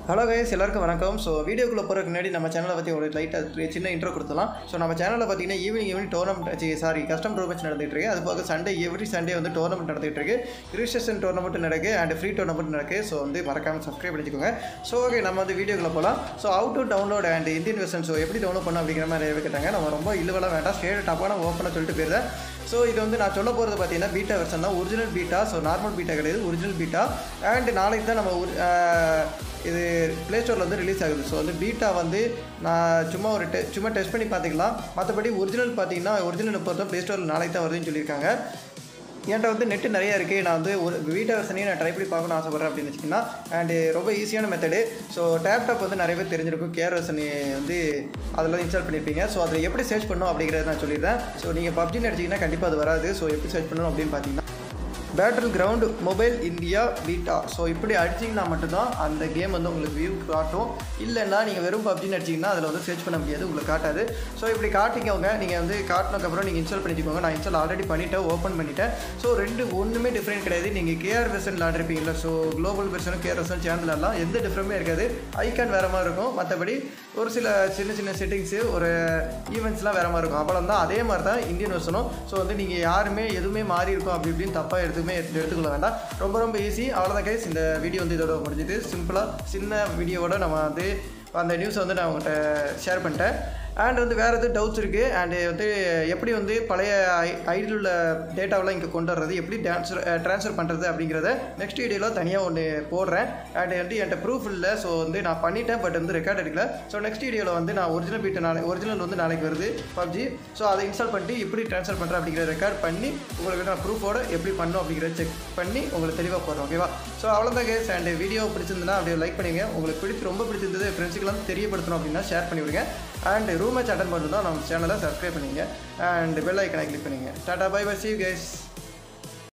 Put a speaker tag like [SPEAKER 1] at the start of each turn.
[SPEAKER 1] hello guys எல்லாருக்கும் வணக்கம் so வீடியோக்குள்ளே போகிறதுக்கு முன்னாடி நம்ம சேனலை பற்றி ஒரு லைட்டாக சின்ன இன்ட்ரோ கொடுத்துலாம் ஸோ நம்ம சேனலில் பார்த்தீங்கன்னா evening evening tournament sorry custom tournaments நடந்துட்டு இருக்கு அது போக சண்டே எவ்ரி சண்டே வந்து டோர்னமெண்ட் நடந்துட்டு இருக்கு ரிஜிஸ்ட்ரேஷன் டோர்னமெண்ட் நடக்கு அண்ட் ஃப்ரீ டோர்னமெண்ட் நடக்கு ஸோ வந்து மறக்காமல் சப்ஸ்கிரைப் பண்ணிக்கோங்க ஸோ ஓகே நம்ம வந்து வீடியோக்குள்ளே போகலாம் so out to download and Indian version so எப்படி டவுன்லோட் பண்ணணும் அப்படிங்கிற மாதிரி நிறையவே கேட்டாங்க நம்ம ரொம்ப இல்லவெல்லாம் வேண்டாம் ஸ்டேட் டப்பான ஓப்பனாக சொல்லிட்டு போயிருந்தேன் ஸோ இது வந்து நான் சொல்ல போகிறது பார்த்தீங்கன்னா பீட்டா வெர்ஷன் தான் original beta so normal beta கிடையாது ஒரிஜினல் பீட்டா அண்ட் நாளைக்கு தான் நம்ம ஒரு- ஆஹ் இது ப்ளே ஸ்டோரில் வந்து ரிலீஸ் ஆகுது ஸோ வந்து பீட்டா வந்து நான் சும்மா ஒரு டெ சும்மா டெஸ்ட் பண்ணி பார்த்துக்கலாம் மற்றபடி ஒரிஜினல் பார்த்தீங்கன்னா ஒரிஜினல் பொறுத்த ப்ளே ஸ்டோரில் நாளைக்கு தான் வருதுன்னு சொல்லியிருக்காங்க என்கிட்ட வந்து நெட்டு நிறைய இருக்குது நான் வந்து ஒரு வீட்டை வெர்ஷனையும் நான் ட்ரை பண்ணி பார்க்கணும்னு ஆசைப்பட்றேன் அப்படின்னு வச்சிங்கன்னா அண்டு ரொம்ப ஈஸியான மெத்தடு ஸோ டேப்டாப் வந்து நிறைய பேர் தெரிஞ்சிருக்கும் கேர் வெர்ஷனி வந்து அதில் இன்ஸ்டால் பண்ணியிருப்பீங்க ஸோ அதில் எப்படி சர்ச் பண்ணணும் அப்படிங்கிறத நான் சொல்லிடுறேன் ஸோ நீங்கள் பப்ஜின்னு அடிச்சிங்கன்னா கண்டிப்பாக அது வராது ஸோ எப்படி சர்ச் பண்ணணும் அப்படின்னு பார்த்தீங்கன்னா battle ground mobile India beta so இப்படி அடிச்சிங்கன்னா மட்டும்தான் அந்த கேம் வந்து உங்களுக்கு வியூ காட்டும் இல்லைன்னா நீங்கள் வெறும் பப்ஜின்னு அடிச்சிங்கன்னா அதில் வந்து சர்ச் பண்ண முடியாது உங்களுக்கு காட்டாது ஸோ இப்படி காட்டிக்கோங்க நீங்கள் வந்து காட்டினதுக்கப்புறம் நீங்கள் இன்ஸ்டால் பண்ணிக்கோங்க நான் இன்ஸ்டால் ஆல்ரெடி பண்ணிவிட்டேன் ஓப்பன் பண்ணிட்டேன் ஸோ ரெண்டு ஒன்றுமே டிஃப்ரெண்ட் கிடையாது நீங்கள் கேஆர் வெர்ஷன் விளாண்டுருப்பீங்களா ஸோ குளோபல் வெர்ஷனும் கேஆர் வெர்ஷன் சேனல்லாம் எந்த டிஃப்ரெண்ட்டுமே இருக்காது ஐக்கான் வேறு மாதிரி இருக்கும் மற்றபடி ஒரு சில சின்ன சின்ன செட்டிங்ஸு ஒரு ஈவெண்ட்ஸ்லாம் வேறு மாதிரி இருக்கும் அவ்வளோ தான் அதே மாதிரி தான் இந்தியன் வெர்ஷனும் ஸோ வந்து நீங்கள் யாருமே எதுவுமே மாறி இருக்கும் அப்படி இப்படின்னு தப்பாக எடுத்துமே எடுத்து எடுத்துக்கொள்ள வேண்டாம் ரொம்ப ரொம்ப ஈஸி அவ்வளோதான் கைஸ் இந்த வீடியோ வந்து இதோட முடிஞ்சுது சிம்பிளாக சின்ன வீடியோவோட நம்ம வந்து அந்த நியூஸை வந்து நான் உங்கள்கிட்ட ஷேர் பண்ணிட்டேன் அண்ட் வந்து வேறு எதுவும் டவுட்ஸ் இருக்குது அண்டு வந்து எப்படி வந்து பழைய ஐடியில் உள்ள டேட்டாவெல்லாம் இங்கே கொண்டு வர்றது எப்படி ட்ரான்ஸ்ஃபர் ட்ரான்ஸ்ஃபர் பண்ணுறது அப்படிங்கிறத நெக்ஸ்ட் வீடியோவில் தனியாக ஒன்று போடுறேன் அண்ட் வந்து என்கிட்ட ப்ரூஃப் இல்லை ஸோ வந்து நான் பண்ணிட்டேன் பட் வந்து ரெக்கார்ட் எடுக்கல ஸோ நெக்ஸ்ட் வீடியோவில் வந்து நான் ஒரிஜினல் பீட்டை நாளை ஒரிஜினல் வந்து நாளைக்கு வருது பப்ஜி ஸோ அதை இன்ஸ்டால் பண்ணிட்டு எப்படி ட்ரான்ஸ்ஃபர் பண்ணுறேன் அப்படிங்கிற ரெக்கார்ட் பண்ணி உங்களுக்கு நான் ப்ரூஃபோட எப்படி பண்ணணும் அப்படிங்கிறத செக் பண்ணி உங்களுக்கு தெளிவாக போடுறோம் ஓகேவா ஸோ அவ்வளோதான் கேஸ் அண்ட் வீடியோ பிடிச்சிருந்தனா அப்படியே லைக் பண்ணுங்க உங்களுக்கு பிடிச்சி ரொம்ப பிடிச்சிருந்தது ஃப்ரெண்ட்ஸுக்கெல்லாம் தெரியப்படுத்தணும் அப்படின்னா ஷேர் பண்ணி விடுங்க அண்ட் ரூம் மேட்ச் அட்டன் பண்ணணும் நம்ம சேனலை சப்ஸ்கிரைப் பண்ணிங்க அண்ட் பெல் ஐக்கனை கிளிக் பண்ணிங்க டாடா பை பை சி கேஸ்